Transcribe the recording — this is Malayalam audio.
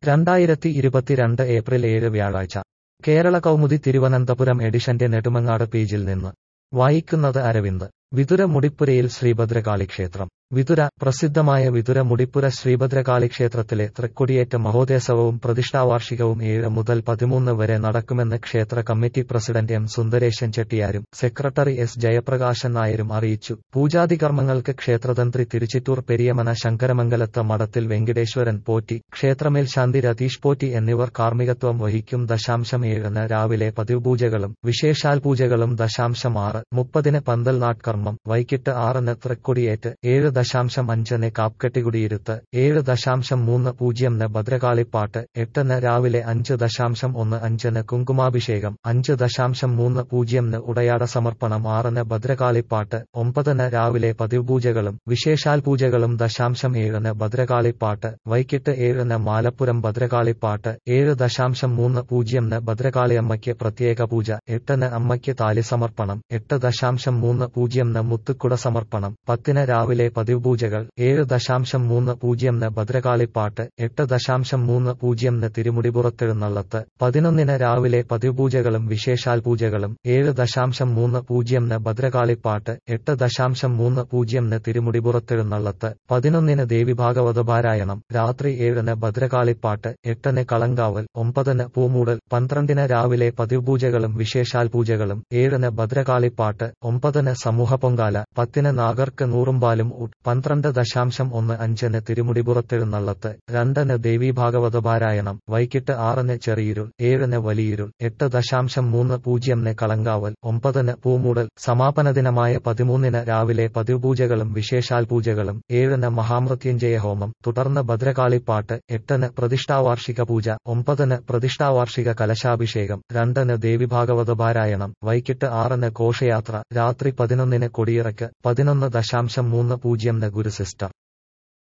രണ്ടായിരത്തി ഇരുപത്തിരണ്ട് ഏപ്രിൽ ഏഴ് വ്യാഴാഴ്ച കേരള കൗമുദി തിരുവനന്തപുരം എഡിഷന്റെ നെടുമങ്ങാട് പേജിൽ നിന്ന് വായിക്കുന്നത് അരവിന്ദ് വിതുര മുടിപ്പുരയിൽ ശ്രീഭദ്രകാളി ക്ഷേത്രം വിതുര പ്രസിദ്ധമായ വിതുര മുടിപ്പുര ശ്രീഭദ്രകാളി ക്ഷേത്രത്തിലെ തൃക്കൊടിയേറ്റ മഹോത്സവവും പ്രതിഷ്ഠാവാർഷികവും ഏഴ് മുതൽ പതിമൂന്ന് വരെ നടക്കുമെന്ന് ക്ഷേത്ര കമ്മിറ്റി പ്രസിഡന്റ് എം സുന്ദരേശൻ ചെട്ടിയാരും സെക്രട്ടറി എസ് ജയപ്രകാശൻ നായരും അറിയിച്ചു പൂജാതി കർമ്മങ്ങൾക്ക് ക്ഷേത്രതന്ത്രി തിരുച്ചിറ്റൂർ പെരിയമന ശങ്കരമംഗലത്ത് മഠത്തിൽ വെങ്കിടേശ്വരൻ പോറ്റി ക്ഷേത്രമേൽശാന്തി രതീഷ് പോറ്റി എന്നിവർ കാർമ്മികത്വം വഹിക്കും ദശാംശം ഏഴിന് രാവിലെ പതിവ് പൂജകളും വിശേഷാൽ പൂജകളും ദശാംശം ആറ് മുപ്പതിന് പന്തൽ നാട്കർമ്മം വൈകിട്ട് ആറിന് തൃക്കൊടിയേറ്റ് ഏഴ് ദശാംശം അഞ്ചിന് കാപ്കെട്ടികുടിയിരുത്ത് ഏഴ് ദശാംശം മൂന്ന് പൂജ്യംന് ഭദ്രകാളിപ്പാട്ട് എട്ടിന് രാവിലെ അഞ്ച് ദശാംശം ഒന്ന് അഞ്ചിന് കുങ്കുമാഭിഷേകം അഞ്ച് ദശാംശം മൂന്ന് പൂജ്യംന് ഉടയാട സമർപ്പണം ആറിന് ഭദ്രകാളിപ്പാട്ട് ഒമ്പതിന് രാവിലെ പതിവ് പൂജകളും വിശേഷാൽ പൂജകളും ദശാംശം ഏഴിന് ഭദ്രകാളിപ്പാട്ട് വൈകിട്ട് ഏഴിന് മാലപ്പുരം ഭദ്രകാളിപ്പാട്ട് ഏഴ് ദശാംശം മൂന്ന് പൂജ്യംന് ഭദ്രകാളിയമ്മയ്ക്ക് പ്രത്യേക പൂജ എട്ടിന് അമ്മയ്ക്ക് താലി സമർപ്പണം എട്ട് ദശാംശം മൂന്ന് പൂജ്യംന് മുത്തുക്കുട സമർപ്പണം പത്തിന് രാവിലെ പതിവ് പൂജകൾ ഏഴ് ദശാംശം മൂന്ന് പൂജ്യംന് ഭദ്രകാളിപ്പാട്ട് എട്ട് ദശാംശം മൂന്ന് പൂജ്യംന് തിരുമുടിപുറത്തെഴുന്നള്ളത്ത് പതിനൊന്നിന് രാവിലെ പതിവ് പൂജകളും വിശേഷാൽ പൂജകളും ഏഴ് ദശാംശം മൂന്ന് പൂജ്യംന് ഭദ്രകാളിപ്പാട്ട് എട്ട് ദശാംശം മൂന്ന് പൂജ്യംന് തിരുമുടിപുറത്തെഴുന്നള്ളത്ത് പതിനൊന്നിന് ദേവിഭാഗവത പാരായണം രാത്രി ഏഴിന് ഭദ്രകാളിപ്പാട്ട് എട്ടിന് കളങ്കാവൽ ഒമ്പതിന് പൂമൂടൽ പന്ത്രണ്ടിന് രാവിലെ പതിവ് പൂജകളും വിശേഷാൽ പൂജകളും ഏഴിന് ഭദ്രകാളിപ്പാട്ട് ഒമ്പതിന് സമൂഹ പൊങ്കാല പത്തിന് നാഗർക്ക് നൂറുംപാലും ഊട്ട് പന്ത്രണ്ട് ദശാംശം ഒന്ന് അഞ്ചിന് തിരുമുടിപുറത്തെഴുന്നള്ളത്ത് രണ്ടിന് ദേവീഭാഗവത പാരായണം വൈകിട്ട് ആറിന് ചെറിയിരുൾ ഏഴിന് വലിയിരുൾ എട്ട് ദശാംശം മൂന്ന് പൂജ്യംന് കളങ്കാവൽ ഒമ്പതിന് പൂമൂടൽ സമാപന ദിനമായ പതിമൂന്നിന് രാവിലെ പതിവ് പൂജകളും വിശേഷാൽ പൂജകളും ഏഴിന് മഹാമൃത്യുഞ്ജയ ഹോമം തുടർന്ന് ഭദ്രകാളിപ്പാട്ട് എട്ടിന് പ്രതിഷ്ഠാവാർഷിക പൂജ ഒമ്പതിന് പ്രതിഷ്ഠാവാർഷിക കലശാഭിഷേകം രണ്ടിന് ദേവിഭാഗവത പാരായണം വൈകിട്ട് ആറിന് ഘോഷയാത്ര രാത്രി പതിനൊന്നിന് കൊടിയിറക്ക് പതിനൊന്ന് ദശാംശം മൂന്ന് പൂജ്യംന് ഗുരുസിസ്റ്റർ